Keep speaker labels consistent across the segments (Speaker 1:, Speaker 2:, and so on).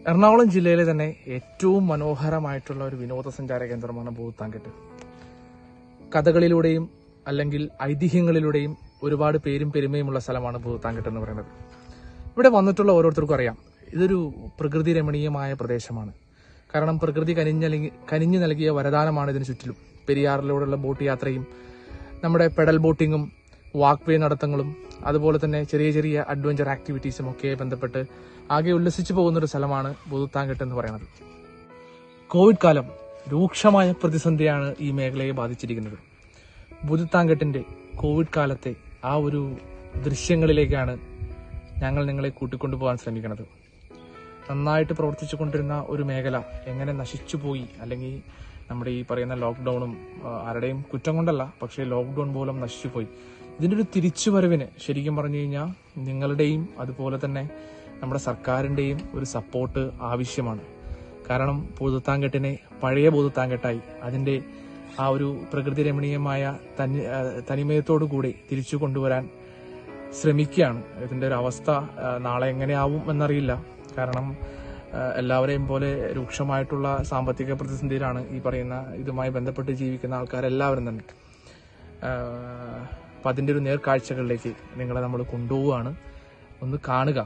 Speaker 1: എറണാകുളം ജില്ലയിലെ തന്നെ ഏറ്റവും മനോഹരമായിട്ടുള്ള ഒരു വിനോദസഞ്ചാര കേന്ദ്രമാണ് ഭൂത്താങ്കെട്ട് കഥകളിലൂടെയും അല്ലെങ്കിൽ ഐതിഹ്യങ്ങളിലൂടെയും ഒരുപാട് പേരും പെരുമയുമുള്ള സ്ഥലമാണ് ഭൂത്താങ്കെട്ട് എന്ന് പറയുന്നത് ഇവിടെ വന്നിട്ടുള്ള ഓരോരുത്തർക്കും അറിയാം ഇതൊരു പ്രകൃതി രമണീയമായ പ്രദേശമാണ് കാരണം പ്രകൃതി കനിഞ്ഞലി കനിഞ്ഞു നൽകിയ വരദാനമാണ് ഇതിന് ചുറ്റിലും പെരിയാറിലൂടെയുള്ള ബോട്ട് യാത്രയും നമ്മുടെ പെഡൽ ബോട്ടിങ്ങും വാക്ക് വേ നടത്തങ്ങളും അതുപോലെ തന്നെ ചെറിയ ചെറിയ അഡ്വഞ്ചർ ആക്ടിവിറ്റീസും ഒക്കെ ബന്ധപ്പെട്ട് ആകെ ഉല്ലസിച്ചു പോകുന്ന ഒരു സ്ഥലമാണ് ഭൂത്താങ്കെട്ട് എന്ന് പറയുന്നത് കോവിഡ് കാലം രൂക്ഷമായ പ്രതിസന്ധിയാണ് ഈ മേഖലയെ ബാധിച്ചിരിക്കുന്നത് ഭൂതത്താങ്കെട്ടിന്റെ കോവിഡ് കാലത്തെ ആ ഒരു ദൃശ്യങ്ങളിലേക്കാണ് ഞങ്ങൾ നിങ്ങളെ കൂട്ടിക്കൊണ്ടുപോകാൻ ശ്രമിക്കുന്നത് നന്നായിട്ട് പ്രവർത്തിച്ചു കൊണ്ടിരുന്ന ഒരു മേഖല എങ്ങനെ നശിച്ചുപോയി അല്ലെങ്കിൽ നമ്മുടെ ഈ പറയുന്ന ലോക്ക്ഡൌണും ആ, ആരുടെയും കുറ്റം കൊണ്ടല്ല പക്ഷേ ലോക്ക്ഡൌൺ മൂലം നശിച്ചുപോയി ഇതിന്റെ ഒരു തിരിച്ചുവരവിന് ശരിക്കും പറഞ്ഞു കഴിഞ്ഞാൽ നിങ്ങളുടെയും അതുപോലെ തന്നെ നമ്മുടെ സർക്കാരിന്റെയും ഒരു സപ്പോർട്ട് ആവശ്യമാണ് കാരണം ഭൂതത്താങ്കെട്ടിനെ പഴയ ഭൂതത്താങ്കെട്ടായി അതിന്റെ ആ ഒരു പ്രകൃതി രമണീയമായ തനി ആ, തനിമയത്തോടു കൂടി തിരിച്ചു കൊണ്ടുവരാൻ ശ്രമിക്കുകയാണ് ഇതിന്റെ ഒരു അവസ്ഥ ആ, നാളെ എങ്ങനെയാവും എന്നറിയില്ല കാരണം ആ, എല്ലാവരെയും പോലെ രൂക്ഷമായിട്ടുള്ള സാമ്പത്തിക പ്രതിസന്ധിയിലാണ് ഈ പറയുന്ന ഇതുമായി ബന്ധപ്പെട്ട് ജീവിക്കുന്ന ആൾക്കാരെല്ലാവരും തന്നെ ആ, അപ്പൊ അതിന്റെ ഒരു നേർക്കാഴ്ചകളിലേക്ക് നിങ്ങളെ നമ്മൾ കൊണ്ടുപോവുകയാണ് ഒന്ന് കാണുക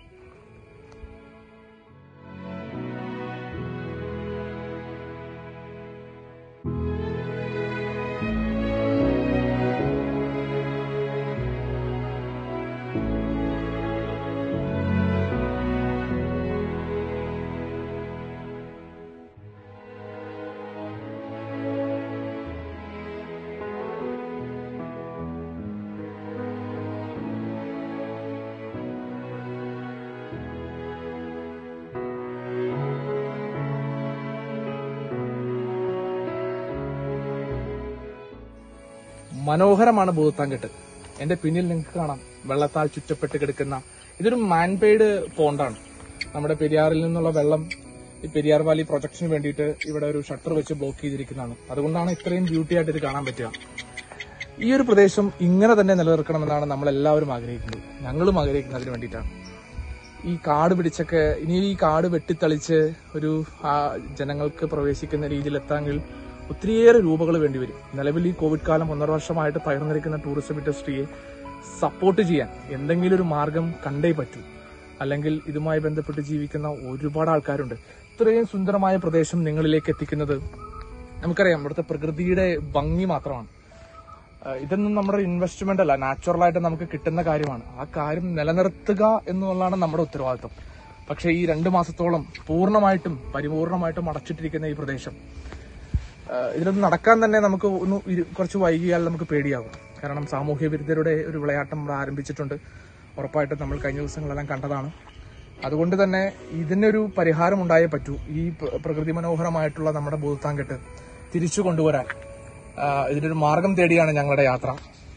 Speaker 1: മനോഹരമാണ് ഭൂത്താങ്കെട്ട് എന്റെ പിന്നിൽ നിങ്ങൾക്ക് കാണാം വെള്ളത്താൽ ചുറ്റപ്പെട്ട് കിടക്കുന്ന ഇതൊരു മാൻപെയ്ഡ് പോണ്ടാണ് നമ്മുടെ പെരിയാറിൽ നിന്നുള്ള വെള്ളം ഈ പെരിയാർ വാലി പ്രൊജക്ഷന് വേണ്ടിയിട്ട് ഇവിടെ ഒരു ഷട്ടർ വെച്ച് ബ്ലോക്ക് ചെയ്തിരിക്കുന്നതാണ് അതുകൊണ്ടാണ് ഇത്രയും ബ്യൂട്ടി ആയിട്ട് ഇത് കാണാൻ പറ്റുക ഈ ഒരു പ്രദേശം ഇങ്ങനെ തന്നെ നിലനിർത്തണമെന്നാണ് നമ്മൾ എല്ലാവരും ആഗ്രഹിക്കുന്നത് ഞങ്ങളും ആഗ്രഹിക്കുന്നത് അതിന് വേണ്ടിയിട്ടാണ് ഈ കാട് പിടിച്ചൊക്കെ ഇനി ഈ കാട് വെട്ടിത്തളിച്ച് ഒരു ആ, ജനങ്ങൾക്ക് പ്രവേശിക്കുന്ന രീതിയിൽ എത്താമെങ്കിൽ ഒത്തിരിയേറെ രൂപകൾ വേണ്ടിവരും നിലവിൽ ഈ കോവിഡ് കാലം ഒന്നര വർഷമായിട്ട് തകർന്നിരിക്കുന്ന ടൂറിസം ഇൻഡസ്ട്രിയെ സപ്പോർട്ട് ചെയ്യാൻ എന്തെങ്കിലും ഒരു മാർഗം കണ്ടേ പറ്റൂ അല്ലെങ്കിൽ ഇതുമായി ബന്ധപ്പെട്ട് ജീവിക്കുന്ന ഒരുപാട് ആൾക്കാരുണ്ട് ഇത്രയും സുന്ദരമായ പ്രദേശം നിങ്ങളിലേക്ക് എത്തിക്കുന്നത് നമുക്കറിയാം ഇവിടുത്തെ പ്രകൃതിയുടെ ഭംഗി മാത്രമാണ് ഏഹ് ഇതൊന്നും നമ്മുടെ ഇൻവെസ്റ്റ്മെന്റ് അല്ല നാച്ചുറൽ ആയിട്ട് നമുക്ക് കിട്ടുന്ന കാര്യമാണ് ആ കാര്യം നിലനിർത്തുക എന്നുള്ളതാണ് നമ്മുടെ ഉത്തരവാദിത്വം പക്ഷേ ഈ രണ്ട് മാസത്തോളം പൂർണ്ണമായിട്ടും പരിപൂർണമായിട്ടും അടച്ചിട്ടിരിക്കുന്ന ഈ പ്രദേശം ഏഹ് ഇതിലൊന്നും നടക്കാൻ തന്നെ നമുക്ക് ഒന്ന് ഇരു- കുറച്ച് വൈകിയാൽ നമുക്ക് പേടിയാകും കാരണം സാമൂഹ്യ വിരുദ്ധരുടെ ഒരു വിളയാട്ടം ഇവിടെ ആരംഭിച്ചിട്ടുണ്ട് ഉറപ്പായിട്ടും നമ്മൾ കഴിഞ്ഞ ദിവസങ്ങളെല്ലാം കണ്ടതാണ് അതുകൊണ്ട് തന്നെ ഇതിനൊരു പരിഹാരം ഉണ്ടായേ പറ്റൂ ഈ പ്ര- പ്രകൃതി മനോഹരമായിട്ടുള്ള നമ്മുടെ ഭൂതാങ്കെട്ട് തിരിച്ചു കൊണ്ടുവരാൻ ആ, ഇതിനൊരു മാർഗം തേടിയാണ് ഞങ്ങളുടെ യാത്ര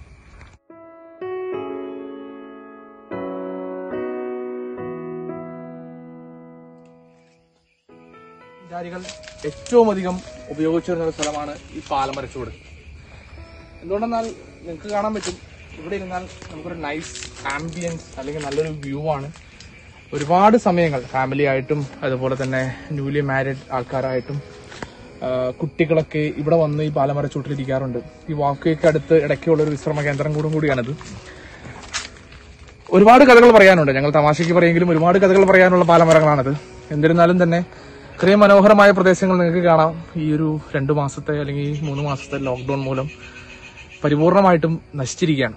Speaker 1: സഞ്ചാരികൾ ഏറ്റവും അധികം ഉപയോഗിച്ചു വരുന്ന ഒരു സ്ഥലമാണ് ഈ പാലമരച്ചൂട് എന്തുകൊണ്ടെന്നാൽ നിങ്ങൾക്ക് കാണാൻ പറ്റും ഇവിടെ ഇരുന്നാൽ നമുക്കൊരു നൈസ് ആംബിയൻസ് അല്ലെങ്കിൽ നല്ലൊരു വ്യൂ ആണ് ഒരുപാട് സമയങ്ങൾ ഫാമിലി ആയിട്ടും അതുപോലെ തന്നെ ന്യൂലി മാരീഡ് ആൾക്കാരായിട്ടും ആ, കുട്ടികളൊക്കെ ഇവിടെ വന്ന് ഈ പാലമരച്ചൂട്ടിൽ ഇരിക്കാറുണ്ട് ഈ വാക്കുകൾക്ക് അടുത്ത് ഇടയ്ക്കുള്ള ഒരു വിശ്രമ കേന്ദ്രം കൂടും കൂടിയാണിത് ഒരുപാട് കഥകൾ പറയാനുണ്ട് ഞങ്ങൾ തമാശയ്ക്ക് പറയെങ്കിലും ഒരുപാട് കഥകൾ പറയാനുള്ള പാലമരങ്ങളാണിത് എന്നിരുന്നാലും തന്നെ ഇത്രയും മനോഹരമായ പ്രദേശങ്ങൾ നിങ്ങൾക്ക് കാണാം ഈ ഒരു രണ്ടു മാസത്തെ അല്ലെങ്കിൽ ഈ മൂന്ന് മാസത്തെ ലോക്ക്ഡൌൺ മൂലം പരിപൂർണമായിട്ടും നശിച്ചിരിക്കുകയാണ്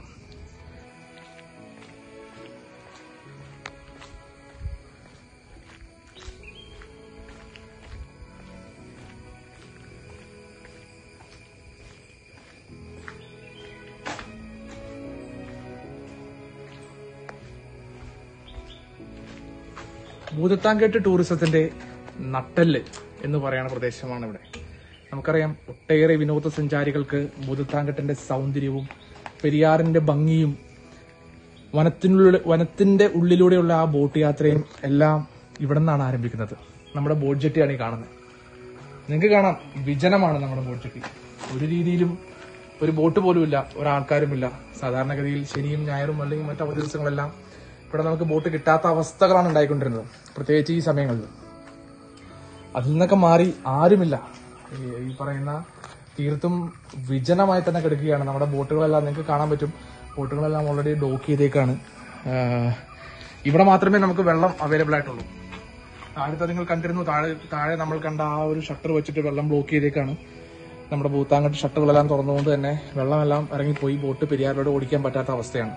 Speaker 1: ഭൂതത്താങ്കെട്ട് ടൂറിസത്തിന്റെ നട്ടല് എന്ന് പറയുന്ന പ്രദേശമാണ് ഇവിടെ നമുക്കറിയാം ഒട്ടേറെ വിനോദസഞ്ചാരികൾക്ക് ഭൂതത്താങ്കെട്ടിന്റെ സൗന്ദര്യവും പെരിയാറിന്റെ ഭംഗിയും വനത്തിനുള്ളിൽ വനത്തിന്റെ ഉള്ളിലൂടെയുള്ള ആ ബോട്ട് യാത്രയും എല്ലാം ഇവിടെ നിന്നാണ് ആരംഭിക്കുന്നത് നമ്മുടെ ബോട്ട് ജെട്ടിയാണ് ഈ കാണുന്നത് നിങ്ങൾക്ക് കാണാം വിജനമാണ് നമ്മുടെ ബോട്ട് ജെട്ടി ഒരു രീതിയിലും ഒരു ബോട്ട് പോലും ഇല്ല ഒരാൾക്കാരുമില്ല സാധാരണഗതിയിൽ ശനിയും ഞായറും അല്ലെങ്കിൽ മറ്റു അവധി ദിവസങ്ങളെല്ലാം ഇവിടെ നമുക്ക് ബോട്ട് കിട്ടാത്ത അവസ്ഥകളാണ് ഉണ്ടായിക്കൊണ്ടിരുന്നത് പ്രത്യേകിച്ച് ഈ സമയങ്ങളിൽ അതിൽ നിന്നൊക്കെ മാറി ആരുമില്ല ഈ- ഈ പറയുന്ന തീർത്തും വിജനമായി തന്നെ കിടക്കുകയാണ് നമ്മുടെ ബോട്ടുകളെല്ലാം നിങ്ങൾക്ക് കാണാൻ പറ്റും ബോട്ടുകളെല്ലാം ഓൾറെഡി ഡോക്ക് ചെയ്തേക്കാണ് ആഹ് ഇവിടെ മാത്രമേ നമുക്ക് വെള്ളം അവൈലബിൾ ആയിട്ടുള്ളൂ താഴത്തെ നിങ്ങൾ കണ്ടിരുന്നു താഴെ താഴെ നമ്മൾ കണ്ട ആ ഒരു ഷട്ടർ വെച്ചിട്ട് വെള്ളം ബ്ലോക്ക് ചെയ്തേക്കാണ് നമ്മുടെ ഭൂത്താങ്കട്ട് ഷട്ടറുകളെല്ലാം തുറന്നുകൊണ്ട് തന്നെ വെള്ളമെല്ലാം ഇറങ്ങിപ്പോയി ബോട്ട് പെരിയാറിലൂടെ ഓടിക്കാൻ പറ്റാത്ത അവസ്ഥയാണ്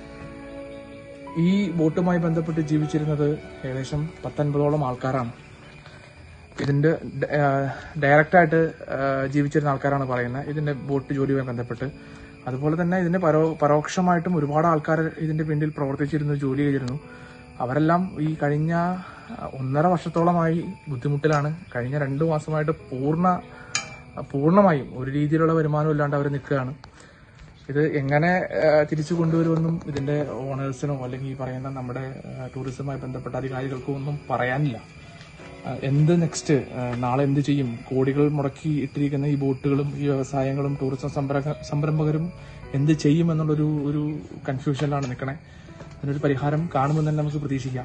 Speaker 1: ഈ ബോട്ടുമായി ബന്ധപ്പെട്ട് ജീവിച്ചിരുന്നത് ഏകദേശം പത്തൊൻപതോളം ആൾക്കാരാണ് ഇതിന്റെ ഡയറക്റ്റായിട്ട് ജീവിച്ചിരുന്ന ആൾക്കാരാണ് പറയുന്നത് ഇതിന്റെ ബോട്ട് ജോലിയുമായി ബന്ധപ്പെട്ട് അതുപോലെ തന്നെ ഇതിന്റെ പരോ പരോക്ഷമായിട്ടും ഒരുപാട് ആൾക്കാർ ഇതിന്റെ പിന്നിൽ പ്രവർത്തിച്ചിരുന്നു ജോലി ചെയ്തിരുന്നു അവരെല്ലാം ഈ കഴിഞ്ഞ ആ, ഒന്നര വർഷത്തോളമായി ബുദ്ധിമുട്ടിലാണ് കഴിഞ്ഞ രണ്ടു മാസമായിട്ട് പൂർണ്ണ പൂർണ്ണമായും ഒരു രീതിയിലുള്ള വരുമാനം ഇല്ലാണ്ട് അവർ നിൽക്കുകയാണ് ഇത് എങ്ങനെ ആ, തിരിച്ചു കൊണ്ടുവരുമെന്നും ഇതിന്റെ ഓണേഴ്സിനോ അല്ലെങ്കിൽ ഈ പറയുന്ന നമ്മുടെ ആ, ടൂറിസവുമായി ബന്ധപ്പെട്ട അധികാരികൾക്കോ ഒന്നും പറയാനില്ല ആ, എന്ത് നെക്സ്റ്റ് നാളെ എന്ത് ചെയ്യും കോടികൾ മുടക്കി ഇട്ടിരിക്കുന്ന ഈ ബോട്ടുകളും ഈ വ്യവസായങ്ങളും ടൂറിസം സംരംഭ സംരംഭകരും എന്ത് ചെയ്യും എന്നുള്ളൊരു ഒരു കൺഫ്യൂഷനിലാണ് നിൽക്കണേ അതിനൊരു പരിഹാരം കാണുമെന്ന് തന്നെ നമുക്ക് പ്രതീക്ഷിക്കാം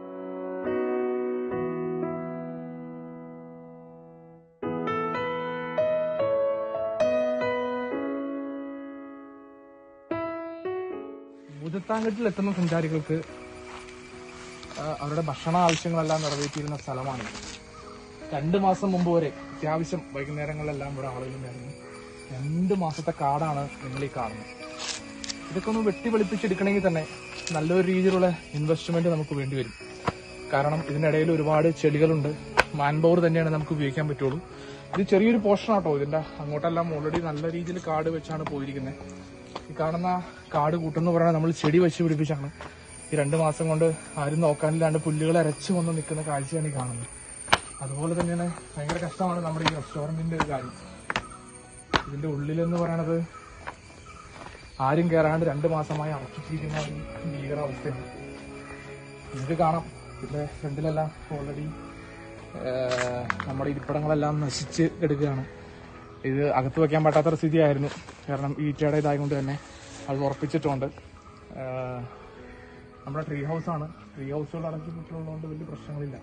Speaker 1: ഭൂതത്താങ്കട്ടിൽ എത്തുന്ന സഞ്ചാരികൾക്ക് ആ, അവരുടെ ഭക്ഷണ ആവശ്യങ്ങളെല്ലാം നിറവേറ്റിയിരുന്ന സ്ഥലമാണ് രണ്ട് മാസം മുമ്പ് വരെ അത്യാവശ്യം വൈകുന്നേരങ്ങളിലെല്ലാം ഇവിടെ ആളുകളുണ്ടായിരുന്നു രണ്ട് മാസത്തെ കാടാണ് നിങ്ങൾ ഈ കാണുന്നത് ഇതൊക്കെ ഒന്ന് വെട്ടി വെളുപ്പിച്ചെടുക്കണമെങ്കിൽ തന്നെ നല്ലൊരു രീതിയിലുള്ള ഇൻവെസ്റ്റ്മെന്റ് നമുക്ക് വേണ്ടി വരും കാരണം ഇതിനിടയിൽ ഒരുപാട് ചെടികളുണ്ട് മാൻ പവർ തന്നെയാണ് നമുക്ക് ഉപയോഗിക്കാൻ പറ്റുള്ളൂ ഇത് ചെറിയൊരു പോർഷൻ ആട്ടോ ഇതിന്റെ അങ്ങോട്ടെല്ലാം ഓൾറെഡി നല്ല രീതിയിൽ കാട് വെച്ചാണ് പോയിരിക്കുന്നത് ഈ കാണുന്ന കാട് കൂട്ടെന്ന് പറയുന്നത് നമ്മൾ ചെടി വെച്ച് പിടിപ്പിച്ചാണ് ഈ രണ്ട് മാസം കൊണ്ട് ആരും നോക്കാനില്ലാണ്ട് പുല്ലുകൾ അരച്ചു വന്ന് നിൽക്കുന്ന കാഴ്ചയാണ് ഈ കാണുന്നത് അതുപോലെ തന്നെയാണ് ഭയങ്കര കഷ്ടമാണ് നമ്മുടെ ഈ റെസ്റ്റോറന്റിന്റെ ഒരു കാര്യം ഇതിന്റെ ഉള്ളിലെന്ന് പറയണത് ആരും കയറാണ്ട് രണ്ട് മാസമായി അടച്ചിട്ടിരിക്കുന്ന ഒരു ഭീകരാവസ്ഥയാണ് നിങ്ങൾക്ക് കാണാം ഇതിന്റെ ഫ്രണ്ടിലെല്ലാം ഓൾറെഡി നമ്മുടെ ഇരിപ്പിടങ്ങളെല്ലാം നശിച്ച് എടുക്കുകയാണ് ഇത് അകത്ത് വെക്കാൻ പറ്റാത്ത സ്ഥിതിയായിരുന്നു കാരണം ഈറ്റയുടെ ഇതായതുകൊണ്ട് തന്നെ അത് ഉറപ്പിച്ചിട്ടുണ്ട് ഏഹ് നമ്മുടെ ട്രീ ഹൗസ് ആണ് ട്രീ ഹൗസുകൾ അടച്ചിട്ടുള്ളതുകൊണ്ട് വലിയ പ്രശ്നങ്ങളില്ല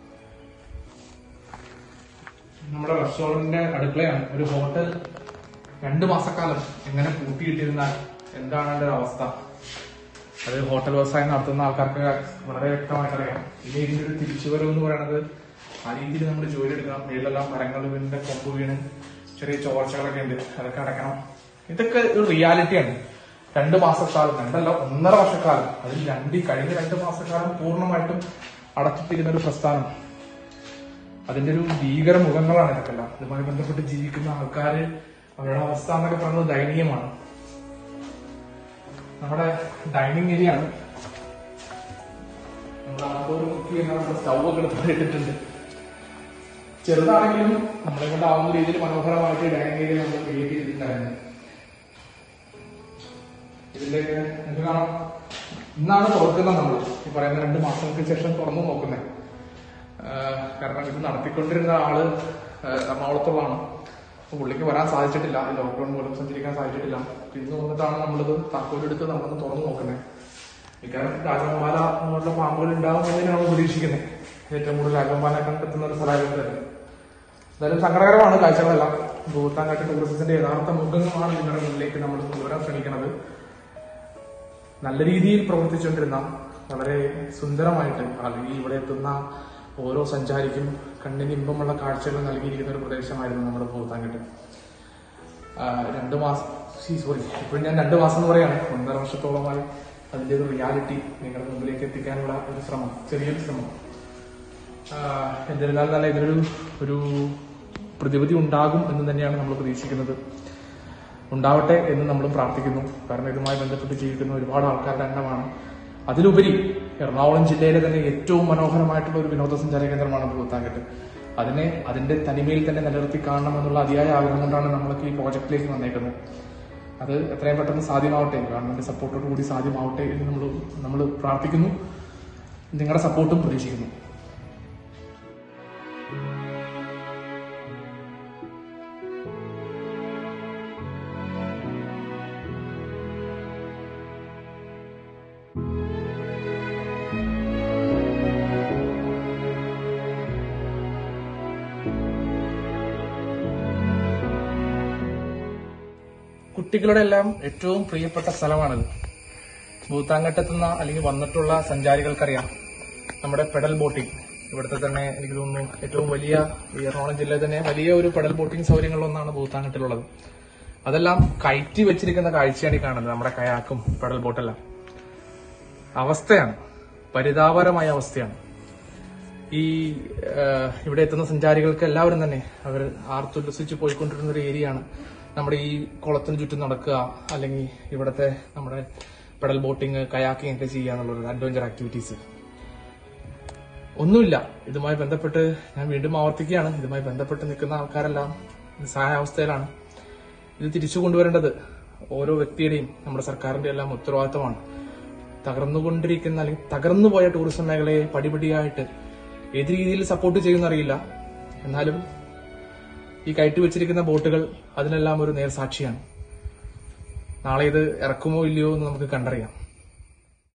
Speaker 1: നമ്മുടെ റെസ്റ്റോറന്റിന്റെ അടുക്കളയാണ് ഒരു ഹോട്ടൽ രണ്ട് മാസക്കാലം എങ്ങനെ പൂട്ടിയിട്ടിരുന്നാൽ എന്താണ് അതിന്റെ ഒരു അവസ്ഥ അത് ഹോട്ടൽ വ്യവസായം നടത്തുന്ന ആൾക്കാർക്ക് വളരെ വ്യക്തമായിട്ട് അറിയാം ഇനി ഇതിന്റെ ഒരു തിരിച്ചുവരവ് എന്ന് പറയുന്നത് ആ രീതിയിൽ നമ്മൾ ജോലി എടുക്കണം മേലെല്ലാം മരങ്ങൾ വീണിന്റെ കൊമ്പ് വീണ് ചെറിയ ചോർച്ചകളൊക്കെ ഉണ്ട് അതൊക്കെ അടയ്ക്കണം ഇതൊക്കെ ഒരു റിയാലിറ്റിയാണ് രണ്ട് മാസക്കാലം രണ്ടല്ല ഒന്നര വർഷക്കാലം അതിൽ രണ്ട് ഈ കഴിഞ്ഞ രണ്ട് മാസക്കാലം പൂർണ്ണമായിട്ടും അടച്ചിട്ടിരുന്ന ഒരു പ്രസ്ഥാനം അതിന്റെ ഒരു ഭീകര മുഖങ്ങളാണ് ഇതൊക്കെല്ലാം ഇതുമായി ബന്ധപ്പെട്ട് ജീവിക്കുന്ന ആൾക്കാര് അവരുടെ അവസ്ഥ എന്നൊക്കെ പറയുന്നത് ദയനീയമാണ് നമ്മുടെ ഡൈനിങ് ഏരിയ ആണ് നമ്മൾ ആകോര് കുക്ക് ചെയ്യുന്ന നമ്മുടെ സ്റ്റൗ ഒക്കെ എടുത്ത് ഇട്ടിട്ടുണ്ട് ചെറുതാണെങ്കിലും നമ്മളെ കൊണ്ടാവുന്ന രീതിയിൽ മനോഹരമായിട്ട് ഡൈനിങ് ഏരിയ നമ്മൾ ക്രിയേറ്റ് ചെയ്തിട്ടുണ്ടായിരുന്നു ഇതിലേക്ക് നിങ്ങൾക്ക് കാണാം ഇന്നാണ് തുറക്കുന്നത് നമ്മൾ ഈ പറയുന്ന രണ്ട് മാസങ്ങൾക്ക് ശേഷം തുറന്നു നോക്കുന്നത് ആഹ് കാരണം ഇത് നടത്തിക്കൊണ്ടിരുന്ന ആള് ആഹ് എറണാകുളത്തുള്ളതാണ് അപ്പൊ പുള്ളിക്ക് വരാൻ സാധിച്ചിട്ടില്ല ഈ ലോക്ക്ഡൌൺ മൂലം സഞ്ചരിക്കാൻ സാധിച്ചിട്ടില്ല അപ്പൊ ഇന്ന് വന്നിട്ടാണ് നമ്മളിത് താക്കോലെടുത്ത് നമ്മളൊന്ന് തുറന്നു നോക്കുന്നത് ഇക്കാരണം രാജഗോപാല എന്നുള്ള പാമ്പുകൾ ഉണ്ടാവും എന്ന് നമ്മൾ പ്രതീക്ഷിക്കുന്നത് ഏറ്റവും കൂടുതൽ രാജഗോപാലിനെ കണ്ടെത്തുന്ന ഒരു സ്ഥലമായിട്ട് തന്നെ എന്തായാലും സങ്കടകരമാണ് കാഴ്ചകളെല്ലാം ഭൂത്താങ്കാട്ട് ടൂറിസത്തിന്റെ യഥാർത്ഥ മുഖങ്ങളാണ് നിങ്ങളുടെ മുന്നിലേക്ക് നമ്മൾ കൊണ്ടുവരാൻ ശ്രമിക്കുന്നത് നല്ല രീതിയിൽ പ്രവർത്തിച്ചുകൊണ്ടിരുന്ന വളരെ സുന്ദരമായിട്ട് അല്ലെങ്കിൽ ഇവിടെ എത്തുന്ന ഓരോ സഞ്ചാരിക്കും കണ്ണിന് ഇമ്പമുള്ള കാഴ്ചകൾ നൽകിയിരിക്കുന്ന ഒരു പ്രദേശമായിരുന്നു നമ്മുടെ ഭൂത്താങ്കട്ട് രണ്ട് മാസം സോറി ഇപ്പോഴും ഞാൻ രണ്ട് മാസം എന്ന് പറയാണ് ഒന്നര വർഷത്തോളമായി അതിന്റെ ഒരു റിയാലിറ്റി നിങ്ങളുടെ മുമ്പിലേക്ക് എത്തിക്കാനുള്ള ഒരു ശ്രമം ചെറിയൊരു ശ്രമം ആഹ് എന്നിരുന്നാലും നല്ല ഇതിനൊരു ഒരു പ്രതിവിധി ഉണ്ടാകും എന്ന് തന്നെയാണ് നമ്മൾ പ്രതീക്ഷിക്കുന്നത് ഉണ്ടാവട്ടെ എന്ന് നമ്മൾ പ്രാർത്ഥിക്കുന്നു കാരണം ഇതുമായി ബന്ധപ്പെട്ട് ജീവിക്കുന്ന ഒരുപാട് ആൾക്കാരുടെ എണ്ണമാണ് അതിലുപരി എറണാകുളം ജില്ലയിലെ തന്നെ ഏറ്റവും മനോഹരമായിട്ടുള്ള ഒരു വിനോദസഞ്ചാര കേന്ദ്രമാണ് ഭൂത്താങ്കട്ട് അതിനെ അതിന്റെ തനിമയിൽ തന്നെ നിലനിർത്തി കാണണം എന്നുള്ള അതിയായ ആഗ്രഹം കൊണ്ടാണ് നമ്മൾക്ക് ഈ പ്രോജക്റ്റിലേക്ക് വന്നേക്കുന്നത് അത് എത്രയും പെട്ടെന്ന് സാധ്യമാവട്ടെ ഗവൺമെന്റ് സപ്പോർട്ടോട് കൂടി സാധ്യമാവട്ടെ എന്ന് നമ്മൾ നമ്മൾ പ്രാർത്ഥിക്കുന്നു നിങ്ങളുടെ സപ്പോർട്ടും പ്രതീക്ഷിക്കുന്നു കുട്ടികളുടെ എല്ലാം ഏറ്റവും പ്രിയപ്പെട്ട സ്ഥലമാണിത് ഭൂത്താങ്കട്ടെത്തുന്ന അല്ലെങ്കിൽ വന്നിട്ടുള്ള സഞ്ചാരികൾക്കറിയാം നമ്മുടെ പെഡൽ ബോട്ടിംഗ് ഇവിടുത്തെ തന്നെ എനിക്ക് തോന്നുന്നു ഏറ്റവും വലിയ ഈ എറണാകുളം ജില്ലയിൽ തന്നെ വലിയ ഒരു പെഡൽ ബോട്ടിംഗ് സൗകര്യങ്ങളിലൊന്നാണ് ഭൂത്താങ്കട്ടിലുള്ളത് അതെല്ലാം കയറ്റി വെച്ചിരിക്കുന്ന കാഴ്ചയാണ് ഈ കാണുന്നത് നമ്മുടെ കയാക്കും പെഡൽ ബോട്ടെല്ലാം അവസ്ഥയാണ് പരിതാപകരമായ അവസ്ഥയാണ് ഈ ആ, ഇവിടെ എത്തുന്ന സഞ്ചാരികൾക്ക് എല്ലാവരും തന്നെ അവർ ആർത്തുല്ലസിച്ച് പോയിക്കൊണ്ടിരുന്ന ഒരു ഏരിയയാണ് നമ്മുടെ ഈ കുളത്തിന് ചുറ്റും നടക്കുക അല്ലെങ്കിൽ ഇവിടുത്തെ നമ്മുടെ പെഡൽ ബോട്ടിങ് കയാക്കിംഗ് ഒക്കെ ചെയ്യുക എന്നുള്ളൊരു അഡ്വഞ്ചർ ആക്ടിവിറ്റീസ് ഒന്നുമില്ല ഇതുമായി ബന്ധപ്പെട്ട് ഞാൻ വീണ്ടും ആവർത്തിക്കുകയാണ് ഇതുമായി ബന്ധപ്പെട്ട് നിൽക്കുന്ന ആൾക്കാരെല്ലാം നിസ്സഹായാവസ്ഥയിലാണ് ഇത് തിരിച്ചു കൊണ്ടുവരേണ്ടത് ഓരോ വ്യക്തിയുടെയും നമ്മുടെ സർക്കാരിന്റെ എല്ലാം ഉത്തരവാദിത്തമാണ് തകർന്നുകൊണ്ടിരിക്കുന്ന അല്ലെങ്കിൽ തകർന്നുപോയ ടൂറിസം മേഖലയെ പടിപടിയായിട്ട് ഏത് രീതിയിൽ സപ്പോർട്ട് ചെയ്യുമെന്നറിയില്ല എന്നാലും ഈ കയറ്റി വെച്ചിരിക്കുന്ന ബോട്ടുകൾ അതിനെല്ലാം ഒരു നേർസാക്ഷിയാണ് നാളെ ഇത് ഇറക്കുമോ ഇല്ലയോ എന്ന് നമുക്ക് കണ്ടറിയാം